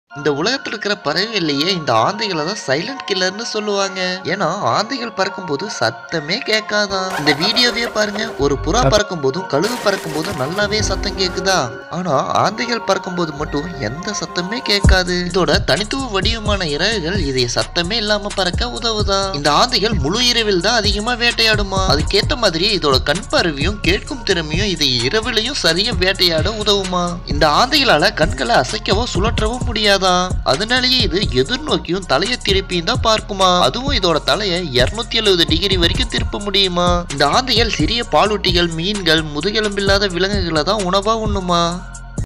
இந்த உலகத்துல இருக்கிற பறவைகள்லயே இந்த ஆந்தைகளை தான் சைலண்ட் கில்லர்னு சொல்லுவாங்க ஏன்னா ஆந்தைகள் பறக்கும்போது சத்தமே கேட்காதான் இந்த வீடியோவே பாருங்க ஒரு புறா பறக்கும் போதும் கழுகு பறக்கும் போதும் நல்லாவே சத்தம் கேக்குதா ஆனா ஆந்தைகள் பறக்கும் போது மட்டும் எந்த சத்தமே கேட்காது இதோட தனித்துவ வடிவமான இறகுகள் இதை சத்தமே இல்லாம பறக்க உதவுதா இந்த ஆந்தைகள் முழு இரவில் தான் அதிகமா வேட்டையாடுமா அதுக்கேத்த மாதிரி இதோட கண் பார்வையும் கேட்கும் திறமையும் இதை இரவிலையும் சரியா வேட்டையாட உதவுமா இந்த ஆந்தைகளால கண்களை அசைக்கவோ சுழற்றவோ முடியாதா அதனாலேயே இது எதிர்நோக்கியும் தலையை திருப்பியும் தான் பார்க்குமா அதுவும் இதோட தலையை 270 எழுபது டிகிரி வரைக்கும் திருப்ப முடியுமா இந்த ஆந்தைகள் சிறிய பாலூட்டிகள் மீன்கள் முதுகெலும்பில்லாத விலங்குகளை தான் உணவா உண்ணுமா